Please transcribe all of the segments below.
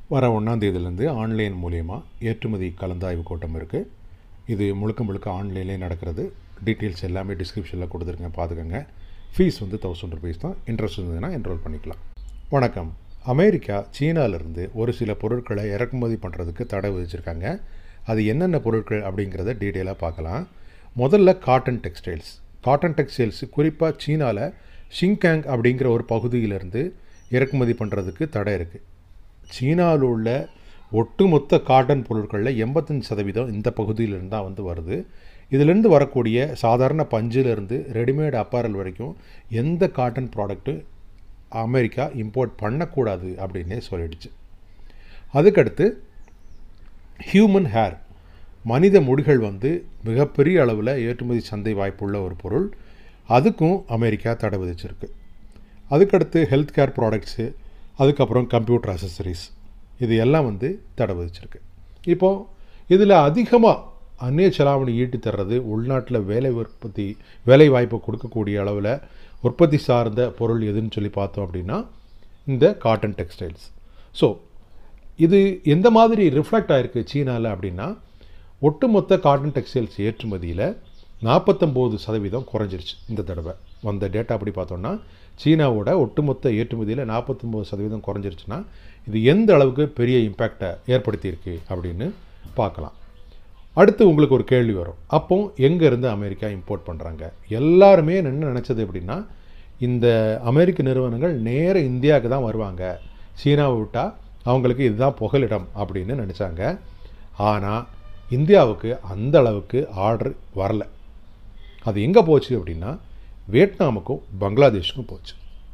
வர ஒன்றாந்தேதியிலேருந்து ஆன்லைன் மூலயமா ஏற்றுமதி கலந்தாய்வு கூட்டம் இருக்குது இது முழுக்க முழுக்க ஆன்லைன்லேயே நடக்கிறது டீட்டெயில்ஸ் எல்லாமே டிஸ்கிரிப்ஷனில் கொடுத்துருங்க பார்த்துக்கோங்க ஃபீஸ் வந்து தௌசண்ட் ருபீஸ் தான் இன்ட்ரெஸ்ட் இருந்ததுன்னா என்ரோல் பண்ணிக்கலாம் வணக்கம் அமெரிக்கா சீனாவிலிருந்து ஒரு சில பொருட்களை இறக்குமதி பண்ணுறதுக்கு தடை விதிச்சிருக்காங்க அது என்னென்ன பொருட்கள் அப்படிங்கிறத டீட்டெயிலாக பார்க்கலாம் முதல்ல காட்டன் டெக்ஸ்டைல்ஸ் காட்டன் டெக்ஸ்டைல்ஸ் குறிப்பாக சீனாவில் ஷிங்காங் அப்படிங்கிற ஒரு பகுதியிலிருந்து இறக்குமதி பண்ணுறதுக்கு தடை இருக்குது சீனாவில் உள்ள ஒட்டுமொத்த காட்டன் பொருட்களில் எண்பத்தஞ்சு சதவீதம் இந்த பகுதியிலிருந்து தான் வந்து வருது இதிலிருந்து வரக்கூடிய சாதாரண பஞ்சிலிருந்து ரெடிமேட் அப்பாரல் வரைக்கும் எந்த காட்டன் ப்ராடக்ட்டு அமெரிக்கா இம்போர்ட் பண்ணக்கூடாது அப்படின்னே சொல்லிடுச்சு அதுக்கடுத்து ஹியூமன் ஹேர் மனித முடிகள் வந்து மிகப்பெரிய அளவில் ஏற்றுமதி சந்தை வாய்ப்புள்ள ஒரு பொருள் அதுக்கும் அமெரிக்கா தடை விதிச்சிருக்கு அதுக்கடுத்து ஹெல்த் கேர் ப்ராடக்ட்ஸு அதுக்கப்புறம் கம்ப்யூட்டர் அசசரிஸ் இது எல்லாம் வந்து தடை விதிச்சிருக்கு இப்போது இதில் அதிகமாக அந்நிய செலாவணி ஈட்டி தர்றது உள்நாட்டில் வேலை உற்பத்தி வேலை வாய்ப்பு கொடுக்கக்கூடிய அளவில் உற்பத்தி சார்ந்த பொருள் எதுன்னு சொல்லி பார்த்தோம் அப்படின்னா இந்த காட்டன் டெக்ஸ்டைல்ஸ் ஸோ இது எந்த மாதிரி ரிஃப்ளெக்ட் ஆகிருக்கு சீனாவில் அப்படின்னா ஒட்டுமொத்த காட்டன் டெக்ஸ்டைல்ஸ் ஏற்றுமதியில் நாற்பத்தொம்போது சதவீதம் குறைஞ்சிருச்சு இந்த தடவை வந்த டேட்டா அப்படி பார்த்தோன்னா சீனாவோட ஒட்டுமொத்த ஏற்றுமதியில் நாற்பத்தொம்போது சதவீதம் குறைஞ்சிருச்சுன்னா இது எந்த அளவுக்கு பெரிய இம்பேக்டை ஏற்படுத்தியிருக்கு அப்படின்னு பார்க்கலாம் அடுத்து உங்களுக்கு ஒரு கேள்வி வரும் அப்போ எங்கேருந்து அமெரிக்கா இம்போர்ட் பண்ணுறாங்க எல்லாருமே என்ன நினச்சது அப்படின்னா இந்த அமெரிக்க நிறுவனங்கள் நேர இந்தியாவுக்கு தான் வருவாங்க சீனாவை விட்டால் அவங்களுக்கு இதுதான் புகலிடம் அப்படின்னு நினச்சாங்க ஆனால் இந்தியாவுக்கு அந்த அளவுக்கு ஆர்டர் வரல அது எங்கே போச்சு அப்படின்னா வியட்நாமுக்கும் பங்களாதேஷுக்கும் போச்சு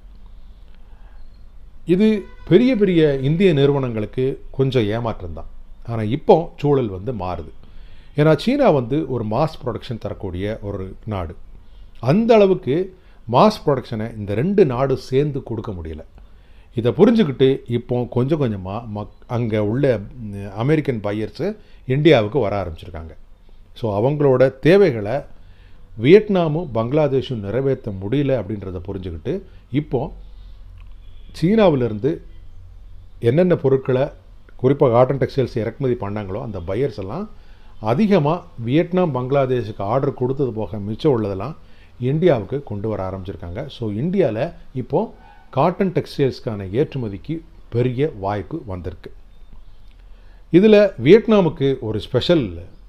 இது பெரிய பெரிய இந்திய நிறுவனங்களுக்கு கொஞ்சம் ஏமாற்றம் தான் ஆனால் இப்போ சூழல் வந்து மாறுது ஏன்னா சீனா வந்து ஒரு மாஸ் ப்ரொடக்ஷன் தரக்கூடிய ஒரு நாடு அந்த அளவுக்கு மாஸ் ப்ரொடக்ஷனை இந்த ரெண்டு நாடும் சேர்ந்து கொடுக்க முடியல இதை புரிஞ்சுக்கிட்டு இப்போ கொஞ்சம் கொஞ்சமாக மக் அங்கே உள்ள அமெரிக்கன் பையர்ஸு இந்தியாவுக்கு வர ஆரம்பிச்சிருக்காங்க ஸோ அவங்களோட தேவைகளை வியட்நாமும் பங்களாதேஷும் நிறைவேற்ற முடியல அப்படின்றத புரிஞ்சுக்கிட்டு இப்போது சீனாவிலிருந்து என்னென்ன பொருட்களை குறிப்பாக காட்டன் டெக்ஸ்டைல்ஸ் இறக்குமதி பண்ணாங்களோ அந்த பையர்ஸ் எல்லாம் அதிகமாக வியட்நாம் பங்களாதேஷுக்கு ஆர்டர் கொடுத்தது போக மிச்சம் உள்ளதெல்லாம் இந்தியாவுக்கு கொண்டு வர ஆரம்பிச்சிருக்காங்க ஸோ இந்தியாவில் இப்போது காட்டன் டெக்ஸ்டைல்ஸ்க்கான ஏற்றுமதிக்கு பெரிய வாய்ப்பு வந்திருக்கு இதில் வியட்நாமுக்கு ஒரு ஸ்பெஷல்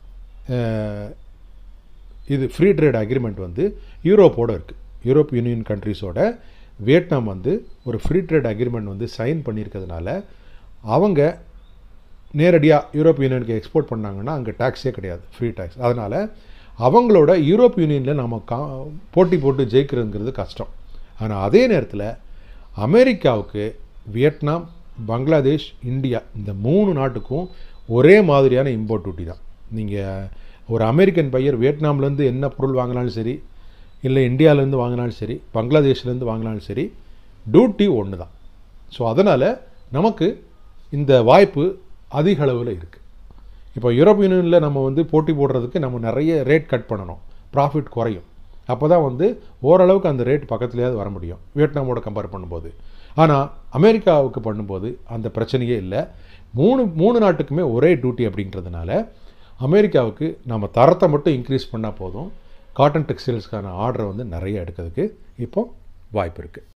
இது ஃப்ரீ ட்ரேட் அக்ரிமெண்ட் வந்து யூரோப்போடு இருக்குது யூரோப் யூனியன் கண்ட்ரிஸோட வியட்நாம் வந்து ஒரு ஃப்ரீ ட்ரேட் அக்ரிமெண்ட் வந்து சைன் பண்ணியிருக்கிறதுனால அவங்க நேரடியாக யூரோப் யூனியனுக்கு எக்ஸ்போர்ட் பண்ணாங்கன்னா அங்கே டேக்ஸே கிடையாது ஃப்ரீ டேக்ஸ் அதனால் அவங்களோட யூரோப் யூனியனில் நம்ம கா போட்டி போட்டு ஜெயிக்கிறதுங்கிறது கஷ்டம் ஆனால் அதே நேரத்தில் அமெரிக்காவுக்கு வியட்நாம் பங்களாதேஷ் இந்தியா இந்த மூணு நாட்டுக்கும் ஒரே மாதிரியான இம்போர்ட் டியூட்டி தான் நீங்கள் ஒரு அமெரிக்கன் பையர் வியட்நாம்லேருந்து என்ன பொருள் வாங்கினாலும் சரி இல்லை இந்தியாவிலேருந்து வாங்கினாலும் சரி பங்களாதேஷ்லேருந்து வாங்கினாலும் சரி டியூட்டி ஒன்று தான் ஸோ அதனால் நமக்கு இந்த வாய்ப்பு அதிக அளவில் இருக்குது இப்போ யூரோப் யூனியனில் நம்ம வந்து போட்டி போடுறதுக்கு நம்ம நிறைய ரேட் கட் பண்ணணும் ப்ராஃபிட் குறையும் அப்போ தான் வந்து ஓரளவுக்கு அந்த ரேட் பக்கத்துலேயாவது வர முடியும் வியட்நாமோட கம்பேர் பண்ணும்போது ஆனால் அமெரிக்காவுக்கு பண்ணும்போது அந்த பிரச்சனையே இல்லை மூணு மூணு நாட்டுக்குமே ஒரே டியூட்டி அப்படின்றதுனால அமெரிக்காவுக்கு நம்ம தரத்தை மட்டும் இன்க்ரீஸ் பண்ணால் போதும் காட்டன் டெக்ஸ்டைல்ஸ்க்கான ஆர்டரை வந்து நிறைய எடுக்கிறதுக்கு இப்போ வாய்ப்பு இருக்குது